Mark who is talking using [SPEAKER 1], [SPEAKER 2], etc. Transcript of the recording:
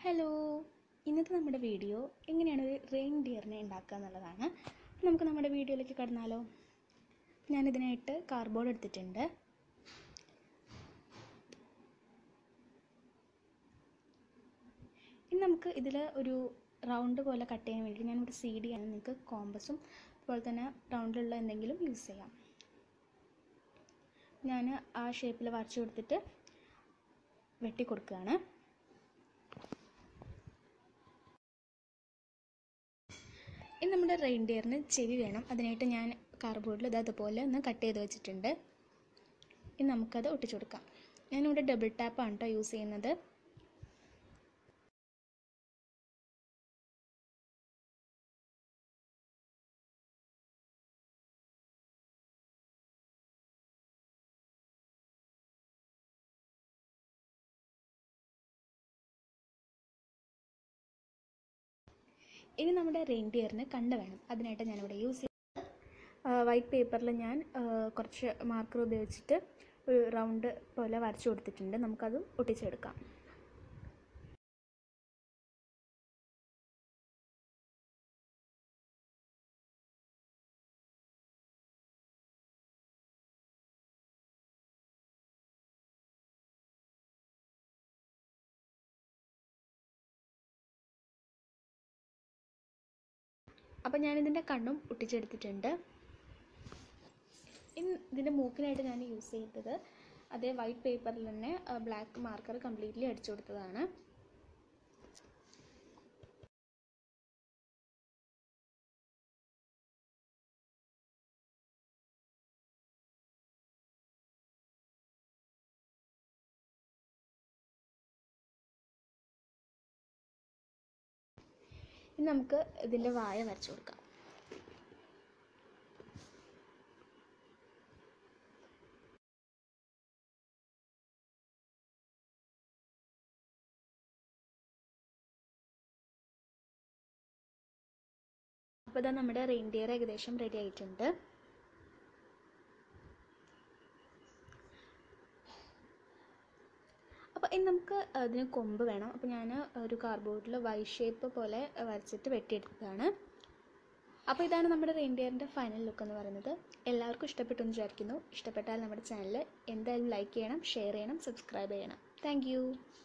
[SPEAKER 1] hello ഇന്നത്തെ നമ്മുടെ video എങ്ങനെയാണ് ഒരു റെയിൻ ഡിയറിനെ ഉണ്ടാക്കുക എന്നുള്ളതാണ് അപ്പോൾ നമുക്ക് നമ്മുടെ വീഡിയോയിലേക്ക് കടന്നാലോ ഞാനിതിനായിട്ട് കാർഡ്ബോർഡ് എടുത്തിട്ടുണ്ട് ഇനി നമുക്ക് ഇതിൽ ഒരു റൗണ്ട് പോലെ കട്ട് ചെയ്യാൻ വേണ്ടി ഞാനിവിടെ സി ഡി ആണ് നിങ്ങൾക്ക് കോമ്പസും അതുപോലെ തന്നെ റൗണ്ടിലുള്ള എന്തെങ്കിലും യൂസ് ചെയ്യാം ഞാൻ ആ ഷേപ്പിൽ വരച്ചു കൊടുത്തിട്ട് വെട്ടി കൊടുക്കുകയാണ് ഇനി നമ്മുടെ റെയിൻഡിയറിന് ചെവി വേണം അതിനായിട്ട് ഞാൻ കാർഡ്ബോർഡിൽ ഇത് അതുപോലെ ഒന്ന് കട്ട് ചെയ്ത് വെച്ചിട്ടുണ്ട് ഇനി നമുക്കത് ഒട്ടിച്ചു കൊടുക്കാം ഞാനിവിടെ ഡബിൾ ടാപ്പാണ് കേട്ടോ യൂസ് ചെയ്യുന്നത് ഇനി നമ്മുടെ റെയിൻഡിയറിന് കണ്ണ് വേണം അതിനായിട്ട് ഞാനിവിടെ യൂസ് ചെയ്യുന്നത് വൈറ്റ് പേപ്പറിൽ ഞാൻ കുറച്ച് മാർക്കർ ഉപയോഗിച്ചിട്ട് ഒരു റൗണ്ട് പോലെ വരച്ചു കൊടുത്തിട്ടുണ്ട് നമുക്കത് ഒട്ടിച്ചെടുക്കാം അപ്പോൾ ഞാനിതിൻ്റെ കണ്ണും ഒട്ടിച്ചെടുത്തിട്ടുണ്ട് ഇനി ഇതിൻ്റെ മൂക്കിനായിട്ട് ഞാൻ യൂസ് ചെയ്തത് അതേ വൈറ്റ് പേപ്പറിൽ തന്നെ ബ്ലാക്ക് മാർക്കർ കംപ്ലീറ്റ്ലി അടിച്ചു കൊടുത്തതാണ് ഇനി നമുക്ക് ഇതിൻ്റെ വായ വരച്ചു കൊടുക്കാം അപ്പോൾ ഇതാ നമ്മുടെ റെയിൻഡിയർ ഏകദേശം റെഡി ആയിട്ടുണ്ട് അപ്പോൾ ഇനി നമുക്ക് അതിന് കൊമ്പ് വേണം അപ്പോൾ ഞാൻ ഒരു കാർഡ്ബോർഡിൽ വൈ ഷേപ്പ് പോലെ വരച്ചിട്ട് വെട്ടിയെടുത്തതാണ് അപ്പോൾ ഇതാണ് നമ്മുടെ റെയിൻഡിയറിൻ്റെ ഫൈനൽ ലുക്ക് എന്ന് പറയുന്നത് എല്ലാവർക്കും ഇഷ്ടപ്പെട്ടു എന്ന് വിചാരിക്കുന്നു ഇഷ്ടപ്പെട്ടാൽ നമ്മുടെ ചാനൽ എന്തായാലും ലൈക്ക് ചെയ്യണം ഷെയർ ചെയ്യണം സബ്സ്ക്രൈബ് ചെയ്യണം താങ്ക്